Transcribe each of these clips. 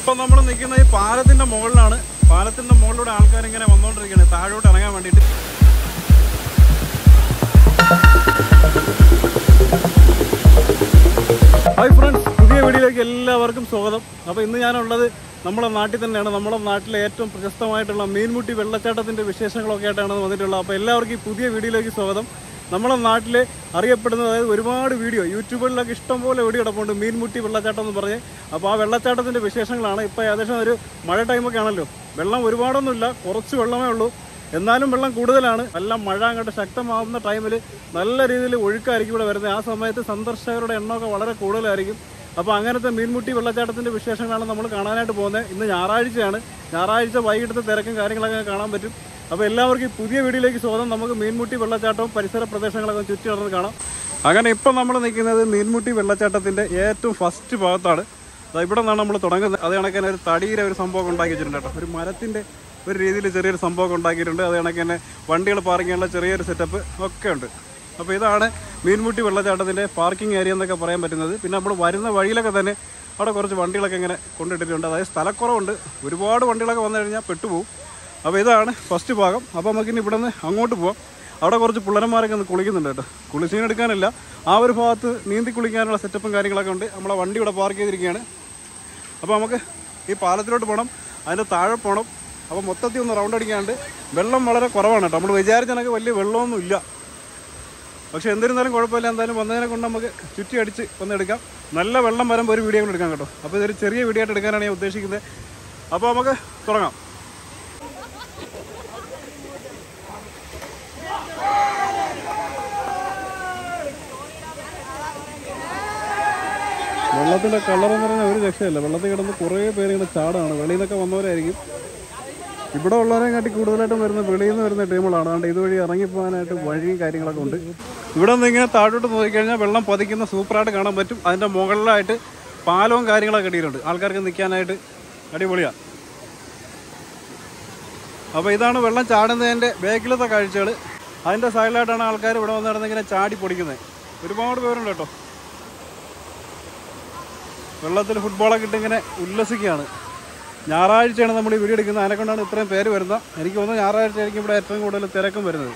ഇപ്പൊ നമ്മൾ നിൽക്കുന്ന ഈ പാലത്തിന്റെ മുകളിലാണ് പാലത്തിന്റെ മുകളിലൂടെ ആൾക്കാർ ഇങ്ങനെ വന്നുകൊണ്ടിരിക്കുകയാണ് താഴോട്ട് ഇറങ്ങാൻ വേണ്ടിയിട്ട് ഹായ് ഫ്രണ്ട്സ് പുതിയ വീഡിയോയിലേക്ക് എല്ലാവർക്കും സ്വാഗതം അപ്പോൾ ഇന്ന് ഞാനുള്ളത് നമ്മളെ നാട്ടിൽ തന്നെയാണ് നമ്മുടെ നാട്ടിലെ ഏറ്റവും പ്രശസ്തമായിട്ടുള്ള മീൻമുട്ടി വെള്ളച്ചാട്ടത്തിന്റെ വിശേഷങ്ങളൊക്കെ ആയിട്ടാണ് വന്നിട്ടുള്ളത് അപ്പോൾ എല്ലാവർക്കും ഈ പുതിയ വീഡിയോയിലേക്ക് സ്വാഗതം നമ്മുടെ നാട്ടിൽ അറിയപ്പെടുന്ന അതായത് ഒരുപാട് വീഡിയോ യൂട്യൂബിലൊക്കെ ഇഷ്ടംപോലെ വീഡിയോ കിടപ്പുണ്ട് മീൻമുട്ടി വെള്ളച്ചാട്ടം എന്ന് പറഞ്ഞ് അപ്പോൾ ആ വെള്ളച്ചാട്ടത്തിന്റെ വിശേഷങ്ങളാണ് ഇപ്പോൾ ഏകദേശം ഒരു മഴ ടൈമൊക്കെ ആണല്ലോ വെള്ളം ഒരുപാടൊന്നുമില്ല കുറച്ച് വെള്ളമേ ഉള്ളൂ എന്നാലും വെള്ളം കൂടുതലാണ് നല്ല മഴ അങ്ങോട്ട് ശക്തമാവുന്ന ടൈമിൽ നല്ല രീതിയിൽ ഒഴുക്കായിരിക്കും ഇവിടെ വരുന്നത് ആ സമയത്ത് സന്ദർശകരുടെ എണ്ണമൊക്കെ വളരെ കൂടുതലായിരിക്കും അപ്പോൾ അങ്ങനത്തെ മീൻമുട്ടി വെള്ളച്ചാട്ടത്തിന്റെ വിശേഷങ്ങളാണ് നമ്മൾ കാണാനായിട്ട് പോകുന്നത് ഇന്ന് ഞായറാഴ്ചയാണ് ഞായറാഴ്ച വൈകിട്ടത്തെ തിരക്കും കാര്യങ്ങളൊക്കെ കാണാൻ പറ്റും അപ്പോൾ എല്ലാവർക്കും ഈ പുതിയ വീഡിയോയിലേക്ക് സ്വാഗതം നമുക്ക് മീൻമുട്ടി വെള്ളച്ചാട്ടവും പരിസര പ്രദേശങ്ങളൊക്കെ ചുറ്റി നടന്ന് കാണാം അങ്ങനെ ഇപ്പം നമ്മൾ നിൽക്കുന്നത് മീൻമുട്ടി വെള്ളച്ചാട്ടത്തിന്റെ ഏറ്റവും ഫസ്റ്റ് ഭാഗത്താണ് ദാ ഇവിടെ നിന്നാണ് നമ്മൾ തുടങ്ങുന്നത് അത് കണക്കിന് ഒരു തടിയുടെ ഒരു സംഭവം ഉണ്ടാക്കി വെച്ചിട്ടുണ്ട് കേട്ടോ ഒരു മരത്തിന്റെ ഒരു രീതിയിൽ ചെറിയൊരു സംഭവം ഉണ്ടാക്കിയിട്ടുണ്ട് അത് കണക്ക് തന്നെ വണ്ടികൾ പാർക്ക് ചെയ്യാനുള്ള ചെറിയൊരു സെറ്റപ്പ് ഒക്കെ ഉണ്ട് അപ്പോൾ ഇതാണ് മീൻമുട്ടി വെള്ളച്ചാട്ടത്തിന്റെ പാർക്കിംഗ് ഏരിയ എന്നൊക്കെ പറയാൻ പറ്റുന്നത് പിന്നെ നമ്മൾ വരുന്ന വഴിയിലൊക്കെ തന്നെ അവിടെ കുറച്ച് വണ്ടികളൊക്കെ ഇങ്ങനെ കൊണ്ടിട്ടിട്ടുണ്ട് അതായത് സ്ഥലക്കുറവുണ്ട് ഒരുപാട് വണ്ടികളൊക്കെ വന്നു കഴിഞ്ഞാൽ പെട്ടുപോകും അപ്പോൾ ഇതാണ് ഫസ്റ്റ് ഭാഗം അപ്പോൾ നമുക്കിനി ഇവിടെ നിന്ന് അങ്ങോട്ട് പോവാം അവിടെ കുറച്ച് പിള്ളേരന്മാരൊക്കെ ഒന്ന് കുളിക്കുന്നുണ്ട് കേട്ടോ കുളിച്ചീന് എടുക്കാനില്ല ആ ഒരു ഭാഗത്ത് നീന്തി കുളിക്കാനുള്ള സെറ്റപ്പും കാര്യങ്ങളൊക്കെ ഉണ്ട് നമ്മളെ വണ്ടി ഇവിടെ പാർക്ക് ചെയ്തിരിക്കുകയാണ് അപ്പോൾ നമുക്ക് ഈ പാലത്തിലോട്ട് പോകണം അതിൻ്റെ താഴെ പോകണം അപ്പോൾ മൊത്തത്തിൽ ഒന്ന് റൗണ്ട് അടിക്കാണ്ട് വെള്ളം വളരെ കുറവാണ് കേട്ടോ നമ്മൾ വിചാരിച്ച കണക്ക് വലിയ വെള്ളമൊന്നും ഇല്ല പക്ഷെ എന്നിരുന്നാലും കുഴപ്പമില്ല എന്തായാലും വന്നതിനെ കൊണ്ട് നമുക്ക് ചുറ്റി അടിച്ച് ഒന്ന് എടുക്കാം നല്ല വെള്ളം വരുമ്പോൾ ഒരു വീഡിയോ കൂടെ എടുക്കാം കേട്ടോ അപ്പോൾ ഇതൊരു ചെറിയ വീഡിയോ ആയിട്ട് എടുക്കാനാണ് ഞാൻ ഉദ്ദേശിക്കുന്നത് അപ്പോൾ നമുക്ക് തുടങ്ങാം വെള്ളത്തിന്റെ കളർ എന്ന് പറഞ്ഞാൽ ഒരു രക്ഷയില്ല വെള്ളത്തിൽ കിടന്ന് കുറേ പേര് ഇങ്ങനെ ചാടാണ് വെളിയിൽ നിന്നൊക്കെ വന്നവരായിരിക്കും ഇവിടെ ഉള്ളവരെ കാട്ടി കൂടുതലായിട്ടും വരുന്ന വെളിയിൽ നിന്ന് വരുന്ന ടീമുകളാണ് അതുകൊണ്ട് ഇതുവഴി ഇറങ്ങിപ്പോകാനായിട്ട് വഴിയും കാര്യങ്ങളൊക്കെ ഉണ്ട് ഇവിടെ നിന്ന് ഇങ്ങനെ താഴോട്ട് നോക്കിക്കഴിഞ്ഞാൽ വെള്ളം പതിക്കുന്ന സൂപ്പറായിട്ട് കാണാൻ പറ്റും അതിൻ്റെ മുകളിലായിട്ട് പാലവും കാര്യങ്ങളൊക്കെ കെട്ടിയിട്ടുണ്ട് ആൾക്കാർക്ക് നിൽക്കാനായിട്ട് അടിപൊളിയാണ് അപ്പോൾ ഇതാണ് വെള്ളം ചാടുന്നതിൻ്റെ ബാക്കിലത്തെ കാഴ്ചകൾ അതിൻ്റെ സൈഡിലായിട്ടാണ് ആൾക്കാർ ഇവിടെ വന്ന് നടന്നിങ്ങനെ ചാടി പൊടിക്കുന്നത് ഒരുപാട് പേരുണ്ട് കേട്ടോ വെള്ളത്തിൽ ഫുട്ബോളൊക്കെ ഇട്ട് ഇങ്ങനെ ഉല്ലസിക്കുകയാണ് ഞായറാഴ്ചയാണ് നമ്മൾ ഈ വീഡിയോ എടുക്കുന്നത് അതിനെ കൊണ്ടാണ് ഇത്രയും പേര് വരുന്നത് എനിക്ക് തോന്നുന്നു ഞായറാഴ്ച ആയിരിക്കും ഇവിടെ ഏറ്റവും കൂടുതൽ തിരക്കും വരുന്നത്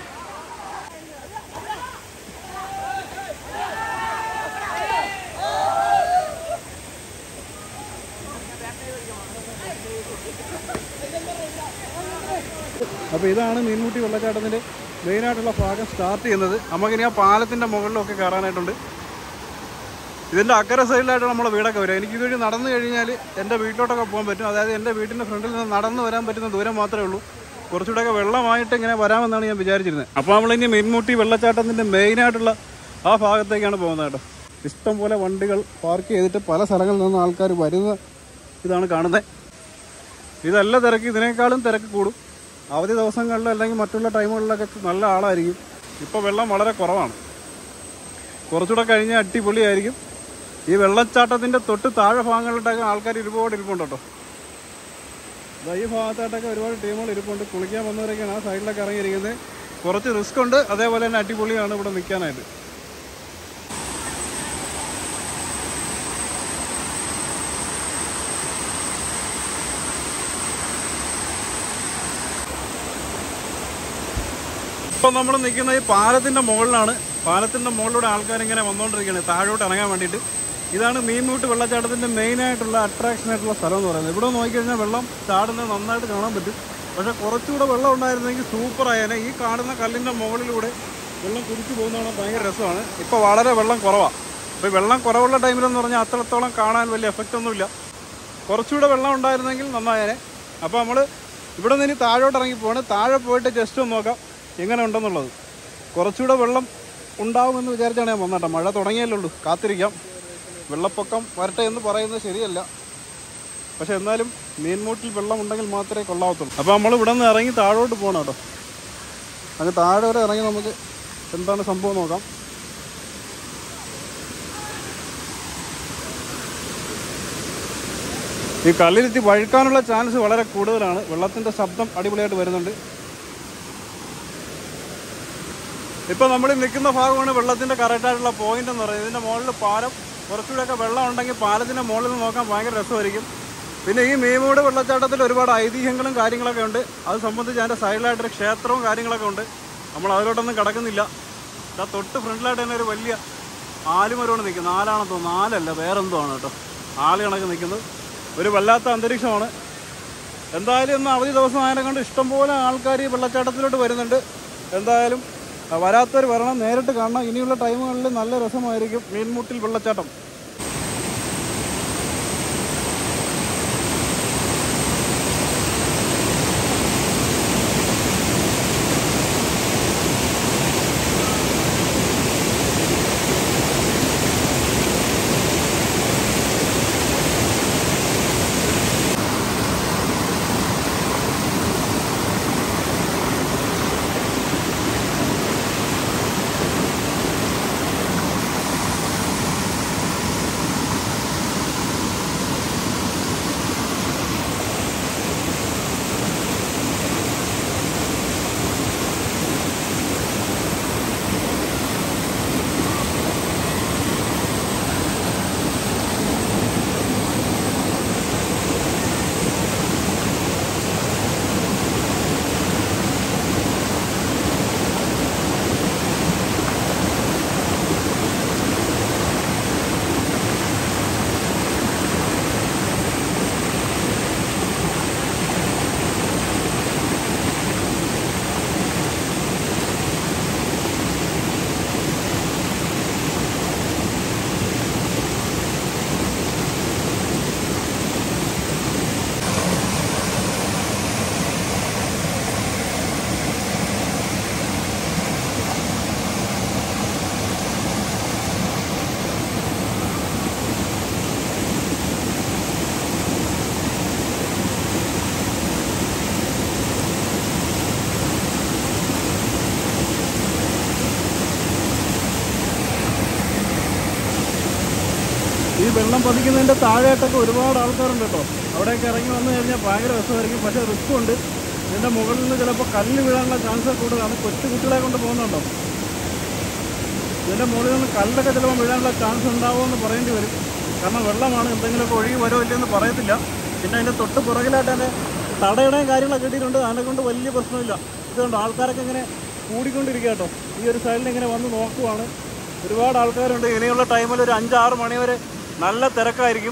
അപ്പോൾ ഇതാണ് മീൻമുട്ടി വെള്ളച്ചാട്ടത്തിൻ്റെ മെയിനായിട്ടുള്ള ഭാഗം സ്റ്റാർട്ട് ചെയ്യുന്നത് നമുക്കിനി ആ പാലത്തിൻ്റെ മുകളിലൊക്കെ കയറാനായിട്ടുണ്ട് ഇതിൻ്റെ അക്കര സൈഡിലായിട്ട് നമ്മളെ വീടൊക്കെ വരും എനിക്ക് ഇതുവഴി നടന്നു കഴിഞ്ഞാൽ എൻ്റെ വീട്ടിലോട്ടൊക്കെ പോകാൻ പറ്റും അതായത് എൻ്റെ വീട്ടിൻ്റെ ഫ്രണ്ടിൽ നിന്ന് നടന്നു വരാൻ പറ്റുന്ന ദൂരം മാത്രമേ ഉള്ളൂ കുറച്ചുകൂടെയൊക്കെ വെള്ളമായിട്ട് ഇങ്ങനെ വരാമെന്നാണ് ഞാൻ വിചാരിച്ചിരുന്നത് അപ്പോൾ നമ്മളിനി മീൻമുട്ടി വെള്ളച്ചാട്ടത്തിൻ്റെ മെയിനായിട്ടുള്ള ആ ഭാഗത്തേക്കാണ് പോകുന്നത് കേട്ടോ ഇഷ്ടം പോലെ വണ്ടികൾ പാർക്ക് ചെയ്തിട്ട് പല സ്ഥലങ്ങളിൽ നിന്ന് ആൾക്കാർ വരുന്ന ഇതാണ് കാണുന്നത് ഇതല്ല തിരക്ക് ഇതിനേക്കാളും തിരക്ക് കൂടും അവധി ദിവസങ്ങളിൽ അല്ലെങ്കിൽ മറ്റുള്ള ടൈമുകളിലൊക്കെ നല്ല ആളായിരിക്കും ഇപ്പോൾ വെള്ളം വളരെ കുറവാണ് കുറച്ചുകൂടെ കഴിഞ്ഞാൽ അടിപൊളിയായിരിക്കും ഈ വെള്ളച്ചാട്ടത്തിന്റെ തൊട്ട് താഴെ ഭാഗങ്ങളിലൊക്കെ ആൾക്കാർ ഒരുപാട് ഇരിപ്പുണ്ട് കേട്ടോ ദാ ഈ ഭാഗത്തായിട്ടൊക്കെ ഒരുപാട് ടീമുകൾ ഇരിപ്പുണ്ട് കുളിക്കാൻ വന്നവരൊക്കെയാണ് ആ സൈഡിലൊക്കെ ഇറങ്ങിയിരിക്കുന്നത് കുറച്ച് റിസ്ക് ഉണ്ട് അതേപോലെ തന്നെ അടിപൊളിയാണ് ഇവിടെ നിൽക്കാനായിട്ട് ഇപ്പം നമ്മൾ നിൽക്കുന്ന ഈ പാലത്തിന്റെ മുകളിലാണ് പാലത്തിന്റെ മുകളിലൂടെ ആൾക്കാർ ഇങ്ങനെ വന്നുകൊണ്ടിരിക്കുകയാണ് താഴോട്ട് ഇറങ്ങാൻ വേണ്ടിയിട്ട് ഇതാണ് മീൻമുട്ട് വെള്ളച്ചാട്ടത്തിന്റെ മെയിൻ ആയിട്ടുള്ള അട്രാക്ഷൻ ആയിട്ടുള്ള സ്ഥലം എന്ന് പറയുന്നത് ഇവിടെ നോക്കിക്കഴിഞ്ഞാൽ വെള്ളം ചാടുന്നത് നന്നായിട്ട് കാണാൻ പറ്റും പക്ഷെ കുറച്ചുകൂടെ വെള്ളം ഉണ്ടായിരുന്നെങ്കിൽ സൂപ്പർ ആയേനെ ഈ കാണുന്ന കല്ലിന്റെ മുകളിലൂടെ വെള്ളം കുടിച്ചു പോകുന്നതാണ് ഭയങ്കര രസമാണ് ഇപ്പോൾ വളരെ വെള്ളം കുറവാണ് ഇപ്പോൾ വെള്ളം കുറവുള്ള ടൈമിലെന്ന് പറഞ്ഞാൽ അത്രത്തോളം കാണാൻ വലിയ എഫക്റ്റ് ഒന്നുമില്ല കുറച്ചുകൂടെ വെള്ളം ഉണ്ടായിരുന്നെങ്കിൽ നന്നായേനെ അപ്പോൾ നമ്മൾ ഇവിടെ നിന്ന് ഇനി താഴോട്ട് ഇറങ്ങി പോവാണ് താഴെ പോയിട്ട് ജസ്റ്റ് ഒന്ന് നോക്കാം എങ്ങനെ ഉണ്ടെന്നുള്ളത് കുറച്ചുകൂടെ വെള്ളം ഉണ്ടാവുമെന്ന് വിചാരിച്ചാണ് ഞാൻ വന്നേട്ടോ മഴ തുടങ്ങിയല്ലേ ഉള്ളൂ കാത്തിരിക്കാം വെള്ളപ്പൊക്കം വരട്ടെ എന്ന് പറയുന്നത് ശരിയല്ല പക്ഷെ എന്നാലും മീൻമൂട്ടിൽ വെള്ളം ഉണ്ടെങ്കിൽ മാത്രമേ കൊള്ളാവത്തുള്ളൂ അപ്പോൾ നമ്മൾ ഇവിടെ നിന്ന് ഇറങ്ങി താഴോട്ട് പോകണം കേട്ടോ അങ്ങ് താഴെ വരെ ഇറങ്ങി നമുക്ക് എന്താണ് സംഭവം നോക്കാം ഈ കല്ലിലെത്തി വഴുക്കാനുള്ള ചാൻസ് വളരെ കൂടുതലാണ് വെള്ളത്തിന്റെ ശബ്ദം അടിപൊളിയായിട്ട് വരുന്നുണ്ട് ഇപ്പൊ നമ്മൾ നിൽക്കുന്ന ഭാഗമാണ് വെള്ളത്തിന്റെ കറക്റ്റ് ആയിട്ടുള്ള പോയിന്റ് എന്ന് പറയുന്നത് ഇതിന്റെ മുകളിൽ പാലം കുറച്ചുകൂടെയൊക്കെ വെള്ളം ഉണ്ടെങ്കിൽ പാലത്തിന്റെ മുകളിൽ നിന്ന് നോക്കാൻ ഭയങ്കര രസമായിരിക്കും പിന്നെ ഈ മീമൂട് വെള്ളച്ചാട്ടത്തിൽ ഒരുപാട് ഐതിഹ്യങ്ങളും കാര്യങ്ങളൊക്കെ ഉണ്ട് അത് സംബന്ധിച്ച് അതിൻ്റെ സൈഡിലായിട്ടൊരു ക്ഷേത്രവും കാര്യങ്ങളൊക്കെ ഉണ്ട് നമ്മൾ അതിലോട്ടൊന്നും കിടക്കുന്നില്ല ഇതാ തൊട്ട് ഫ്രണ്ടിലായിട്ട് തന്നെ ഒരു വലിയ ആലുമരമാണ് നിൽക്കുന്നത് നാലാണെന്ന് തോന്നുന്നു നാലല്ല വേറെന്തോ ആണ് കേട്ടോ ആല് കണക്ക് നിൽക്കുന്നത് ഒരു വല്ലാത്ത അന്തരീക്ഷമാണ് എന്തായാലും ഇന്ന് അവധി ദിവസം ആയതിനെ കൊണ്ട് ഇഷ്ടംപോലെ ആൾക്കാർ ഈ വെള്ളച്ചാട്ടത്തിലോട്ട് വരുന്നുണ്ട് എന്തായാലും ആ, വരാത്തവർ വരണം നേരിട്ട് കാണണം ഇനിയുള്ള ടൈമുകളിൽ നല്ല രസമായിരിക്കും മീൻമുട്ടിൽ വെള്ളച്ചാട്ടം ഈ വെള്ളം പതിക്കുന്നതിൻ്റെ താഴെയായിട്ടൊക്കെ ഒരുപാട് ആൾക്കാരുണ്ട് കേട്ടോ അവിടെയൊക്കെ ഇറങ്ങി വന്നു കഴിഞ്ഞാൽ ഭയങ്കര രസമായിരിക്കും പക്ഷേ റിസ്ക് ഉണ്ട് ഇതിൻ്റെ മുകളിൽ നിന്ന് ചിലപ്പോൾ കല്ല് വീഴാനുള്ള ചാൻസ് കൂടുതലാണ് കൊച്ചു കുട്ടികളെ കൊണ്ട് പോകുന്നുണ്ടോ ഇതിൻ്റെ മുകളിൽ നിന്ന് കല്ലൊക്കെ ചിലപ്പോൾ വീഴാനുള്ള ചാൻസ് ഉണ്ടാവുമെന്ന് പറയേണ്ടി വരും കാരണം വെള്ളമാണ് എന്തെങ്കിലുമൊക്കെ ഒഴുകി വരുമോ ഇല്ലയെന്ന് പറയത്തില്ല പിന്നെ അതിൻ്റെ തൊട്ട് പുറകിലായിട്ട് തന്നെ തടയുടെയും കാര്യങ്ങളൊക്കെ കിട്ടിയിട്ടുണ്ട് അതിനെ കൊണ്ട് വലിയ പ്രശ്നമില്ല ഇതുകൊണ്ട് ആൾക്കാരൊക്കെ ഇങ്ങനെ കൂടിക്കൊണ്ടിരിക്കുക കേട്ടോ ഈ ഒരു സൈഡിൽ ഇങ്ങനെ വന്ന് നോക്കുവാണ് ഒരുപാട് ആൾക്കാരുണ്ട് ഇനിയുള്ള ടൈമിൽ ഒരു അഞ്ചാറ് മണി വരെ നല്ല തിരക്കായിരിക്കും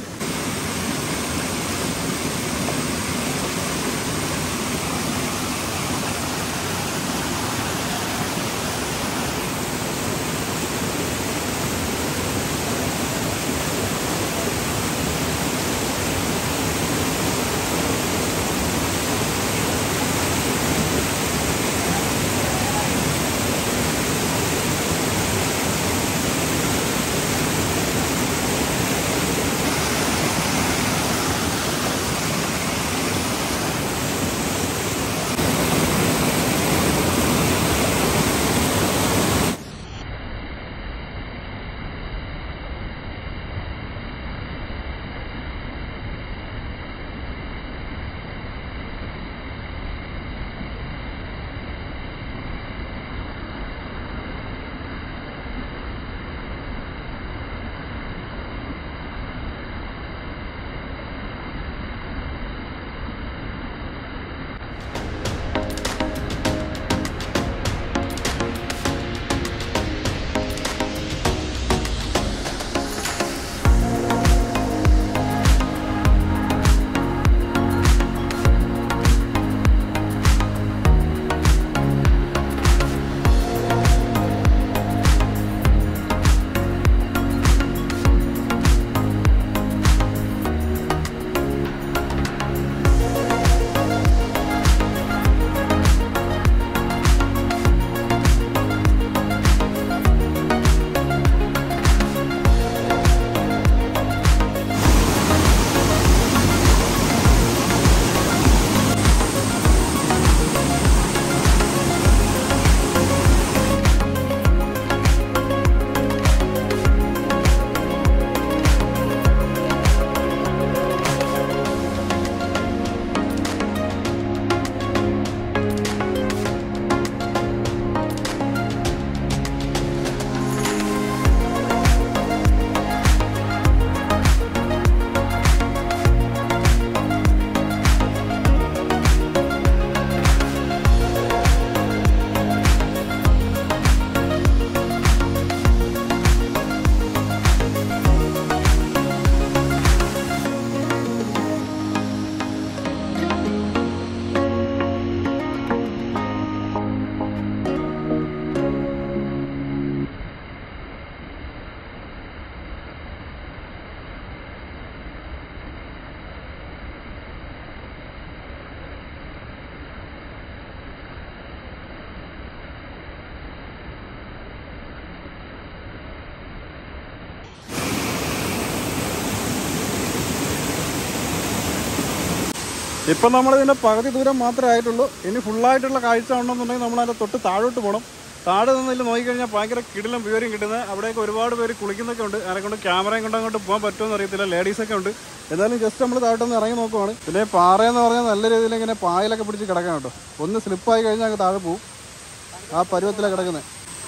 ഇപ്പം നമ്മളിതിൻ്റെ പകുതി ദൂരം മാത്രമേ ആയിട്ടുള്ളൂ ഇനി ഫുള്ളായിട്ടുള്ള കാഴ്ച ഉണ്ടെന്നുണ്ടെങ്കിൽ നമ്മളതിൻ്റെ തൊട്ട് താഴോട്ട് പോകണം താഴെ നിന്നിൽ നോക്കിക്കഴിഞ്ഞാൽ ഭയങ്കര കിടിലും വ്യൂവരും കിട്ടുന്നത് അവിടെയൊക്കെ ഒരുപാട് പേര് കുളിക്കുന്നൊക്കെ ഉണ്ട് അതിനെ കൊണ്ട് ക്യാമറയും കൊണ്ട് അങ്ങോട്ട് പോകാൻ പറ്റുമെന്ന് അറിയത്തില്ല ലേഡീസൊക്കെ ഉണ്ട് എന്നാലും ജസ്റ്റ് നമ്മൾ താഴോട്ടൊന്ന് ഇറങ്ങി നോക്കുവാണ് പിന്നെ പാറയെന്ന് പറഞ്ഞാൽ നല്ല രീതിയിൽ ഇങ്ങനെ പായലൊക്കെ പിടിച്ച് കിടക്കാം കേട്ടോ ഒന്ന് സ്ലിപ്പായി കഴിഞ്ഞാൽ അങ്ങ് താഴെ പോവും ആ പരുവത്തിലാണ് കിടക്കുന്നത്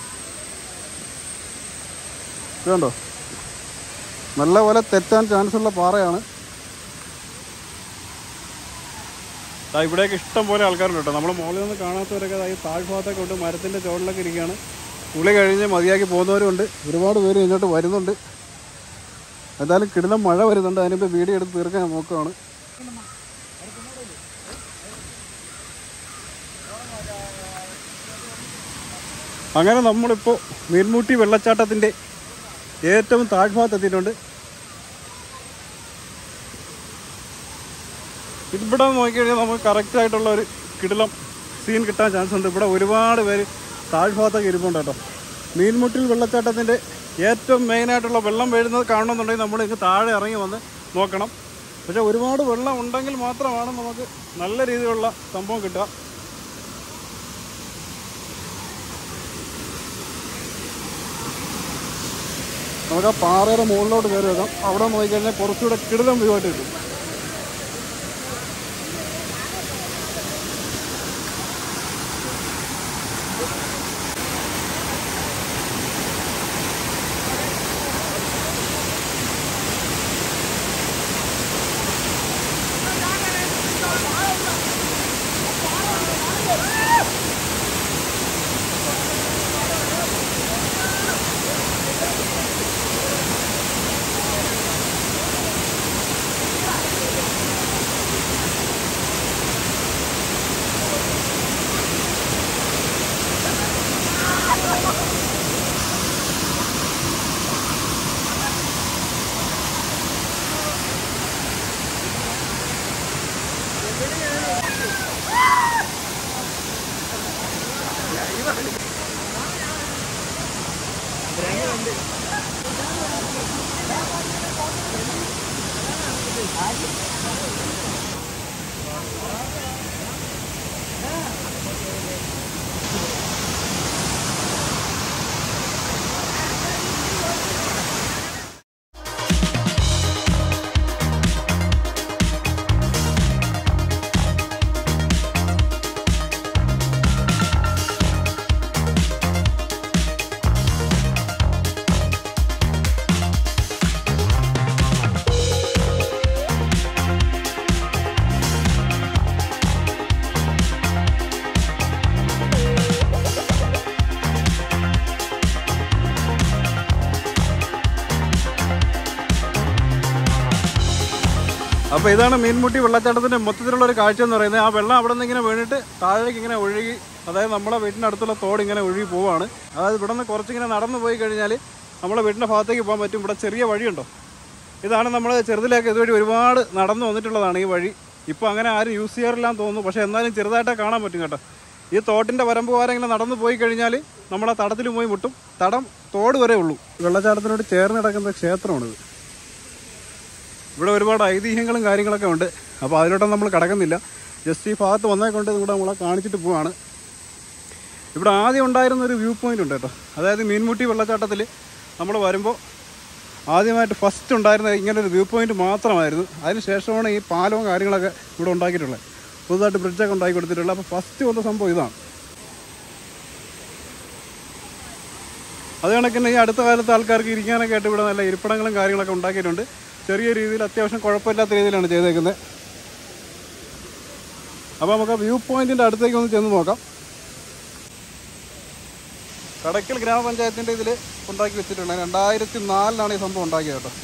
ഇതുണ്ടോ നല്ലപോലെ തെറ്റാൻ ചാൻസ് ഉള്ള പാറയാണ് ദാ ഇവിടെയൊക്കെ ഇഷ്ടം പോലെ ആൾക്കാരുണ്ട് കേട്ടോ നമ്മൾ മുകളിൽ നിന്ന് കാണാത്തവരൊക്കെ ദാ ഈ താഴ്ഭാഗത്തൊക്കെ ഉണ്ട് മരത്തിൻ്റെ ചോടിലൊക്കെ ഇരിക്കുകയാണ് കുളി കഴിഞ്ഞ് മതിയാക്കി പോകുന്നവരുണ്ട് ഒരുപാട് പേര് ഇങ്ങോട്ട് വരുന്നുണ്ട് എന്തായാലും കിടിലം മഴ വരുന്നുണ്ട് അതിനിപ്പോൾ വീഡിയോ എടുത്ത് തീർക്കാൻ നോക്കുകയാണ് അങ്ങനെ നമ്മളിപ്പോൾ മീൻമുട്ടി വെള്ളച്ചാട്ടത്തിൻ്റെ ഏറ്റവും താഴ്ഭാഗത്ത് എത്തിയിട്ടുണ്ട് ഇവിടെ നോക്കിക്കഴിഞ്ഞാൽ നമുക്ക് കറക്റ്റ് ആയിട്ടുള്ള ഒരു കിടിലം സീൻ കിട്ടാൻ ചാൻസ് ഉണ്ട് ഇവിടെ ഒരുപാട് പേര് താഴ്ഭാഗത്തൊക്കെ ഇരിപ്പുണ്ട് കേട്ടോ മീൻമുട്ടിൽ വെള്ളച്ചാട്ടത്തിൻ്റെ ഏറ്റവും മെയിനായിട്ടുള്ള വെള്ളം വീഴുന്നത് കാണണമെന്നുണ്ടെങ്കിൽ നമ്മൾ ഇങ്ങ് താഴെ ഇറങ്ങി വന്ന് നോക്കണം പക്ഷേ ഒരുപാട് വെള്ളം ഉണ്ടെങ്കിൽ മാത്രമാണ് നമുക്ക് നല്ല രീതിയിലുള്ള സംഭവം കിട്ടുക നമുക്ക് ആ പാറയുടെ മുകളിലോട്ട് കയറി വെക്കാം അവിടെ നോക്കിക്കഴിഞ്ഞാൽ കുറച്ചുകൂടെ കിടിലം വ്യൂ ആയിട്ട് കിട്ടും അപ്പോൾ ഇതാണ് മീൻമുട്ടി വെള്ളച്ചാട്ടത്തിൻ്റെ മൊത്തത്തിലുള്ള ഒരു കാഴ്ച എന്ന് പറയുന്നത് ആ വെള്ളം അവിടെ നിന്ന് ഇങ്ങനെ വീണിട്ട് താഴേക്ക് ഇങ്ങനെ ഒഴുകി അതായത് നമ്മളെ വീടിൻ്റെ അടുത്തുള്ള തോട് ഇങ്ങനെ ഒഴുകി പോവാണ് അതായത് ഇവിടെ നിന്ന് കുറച്ചിങ്ങനെ നടന്നു പോയി കഴിഞ്ഞാൽ നമ്മളെ വീടിൻ്റെ ഭാഗത്തേക്ക് പോകാൻ പറ്റും ഇവിടെ ചെറിയ വഴിയുണ്ടോ ഇതാണ് നമ്മൾ ചെറുതിലേക്ക് ഇതുവഴി ഒരുപാട് നടന്നു വന്നിട്ടുള്ളതാണ് ഈ വഴി ഇപ്പോൾ അങ്ങനെ ആരും യൂസ് ചെയ്യാറില്ലാന്ന് തോന്നുന്നു പക്ഷേ എന്നാലും ചെറുതായിട്ടേ കാണാൻ പറ്റും കേട്ടോ ഈ തോട്ടിൻ്റെ വരമ്പ് വാരം ഇങ്ങനെ നടന്നു പോയി കഴിഞ്ഞാൽ നമ്മളെ തടത്തിൽ പോയി മുട്ടും തടം തോട് വരെ ഉള്ളൂ വെള്ളച്ചാട്ടത്തിനോട് ചേർന്ന് കിടക്കുന്ന ക്ഷേത്രമാണിത് ഇവിടെ ഒരുപാട് ഐതിഹ്യങ്ങളും കാര്യങ്ങളൊക്കെ ഉണ്ട് അപ്പോൾ അതിലോട്ടൊന്നും നമ്മൾ കടക്കുന്നില്ല ജസ്റ്റ് ഈ ഭാഗത്ത് വന്നേ കൊണ്ട് ഇവിടെ നമ്മളെ കാണിച്ചിട്ട് പോവാണ് ഇവിടെ ആദ്യം ഉണ്ടായിരുന്ന ഒരു വ്യൂ പോയിന്റ് ഉണ്ട് കേട്ടോ അതായത് മീൻമുട്ടി വെള്ളച്ചാട്ടത്തിൽ നമ്മൾ വരുമ്പോൾ ആദ്യമായിട്ട് ഫസ്റ്റ് ഉണ്ടായിരുന്ന ഇങ്ങനെ ഒരു വ്യൂ പോയിന്റ് മാത്രമായിരുന്നു അതിന് ശേഷമാണ് ഈ പാലവും കാര്യങ്ങളൊക്കെ ഇവിടെ ഉണ്ടാക്കിയിട്ടുള്ളത് പുതുതായിട്ട് ബ്രിഡ്ജൊക്കെ ഉണ്ടാക്കി കൊടുത്തിട്ടുള്ളത് അപ്പോൾ ഫസ്റ്റ് വന്ന സംഭവം ഇതാണ് അത് കണക്കിന് ഈ അടുത്ത കാലത്ത് ആൾക്കാർക്ക് ഇരിക്കാനൊക്കെ ആയിട്ട് ഇവിടെ നല്ല ഇരിപ്പിടങ്ങളും കാര്യങ്ങളൊക്കെ ഉണ്ടാക്കിയിട്ടുണ്ട് ചെറിയ രീതിയിൽ അത്യാവശ്യം കുഴപ്പമില്ലാത്ത രീതിയിലാണ് ചെയ്തേക്കുന്നത് അപ്പോൾ നമുക്ക് ആ വ്യൂ പോയിന്റിൻ്റെ അടുത്തേക്ക് ഒന്ന് ചെന്ന് നോക്കാം കടയ്ക്കൽ ഗ്രാമപഞ്ചായത്തിൻ്റെ ഇതിൽ ഉണ്ടാക്കി വെച്ചിട്ടുണ്ട് രണ്ടായിരത്തി നാലിലാണ് ഈ സംഭവം ഉണ്ടാക്കിയത് കേട്ടോ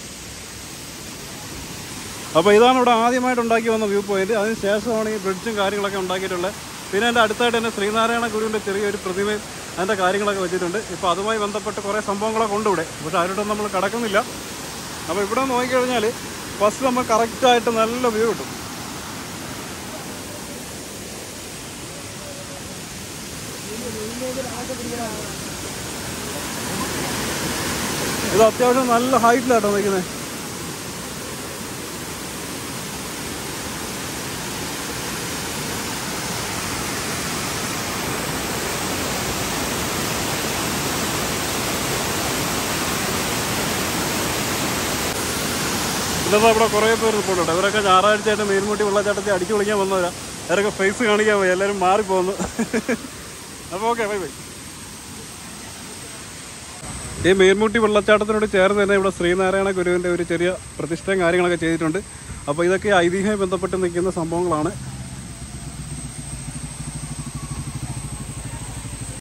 അപ്പോൾ ഇതാണ് ഇവിടെ ആദ്യമായിട്ട് ഉണ്ടാക്കി വന്ന വ്യൂ പോയിന്റ് അതിന് ശേഷമാണ് ഈ ബ്രിഡ്ജും കാര്യങ്ങളൊക്കെ ഉണ്ടാക്കിയിട്ടുള്ളത് പിന്നെ എൻ്റെ അടുത്തായിട്ട് തന്നെ ശ്രീനാരായണ ഗുരുവിൻ്റെ ചെറിയൊരു പ്രതിമയും അതിൻ്റെ കാര്യങ്ങളൊക്കെ വെച്ചിട്ടുണ്ട് ഇപ്പോൾ അതുമായി ബന്ധപ്പെട്ട് കുറേ സംഭവങ്ങളൊക്കെ ഉണ്ട് ഇവിടെ പക്ഷേ അതിലോട്ടൊന്നും നമ്മൾ കടക്കുന്നില്ല അപ്പോൾ ഇവിടെ നോക്കിക്കഴിഞ്ഞാൽ ഫസ്റ്റ് നമ്മൾ കറക്റ്റായിട്ട് നല്ല വ്യൂ കിട്ടും ഇത് അത്യാവശ്യം നല്ല ഹൈറ്റിലാട്ടോ നിൽക്കുന്നത് ഇന്നത്തെ ഇവിടെ കുറേ പേര് നിൽപ്പുണ്ട് ഇവരൊക്കെ ഞായറാഴ്ചയായിട്ട് മീൻമുട്ടി വെള്ളച്ചാട്ടത്തിൽ അടിച്ചു വിളിക്കാൻ വന്നവരാ അവരൊക്കെ ഫേസ് കാണിക്കാൻ പോയി എല്ലാവരും മാറിപ്പോന്നു അപ്പോൾ ഓക്കെ ബൈ ബൈ ഈ മീൻമുട്ടി വെള്ളച്ചാട്ടത്തിനോട് ചേർന്ന് തന്നെ ഇവിടെ ശ്രീനാരായണ ഗുരുവിൻ്റെ ഒരു ചെറിയ പ്രതിഷ്ഠയും കാര്യങ്ങളൊക്കെ ചെയ്തിട്ടുണ്ട് അപ്പോൾ ഇതൊക്കെ ഐതിഹ്യമായി ബന്ധപ്പെട്ട് നിൽക്കുന്ന സംഭവങ്ങളാണ്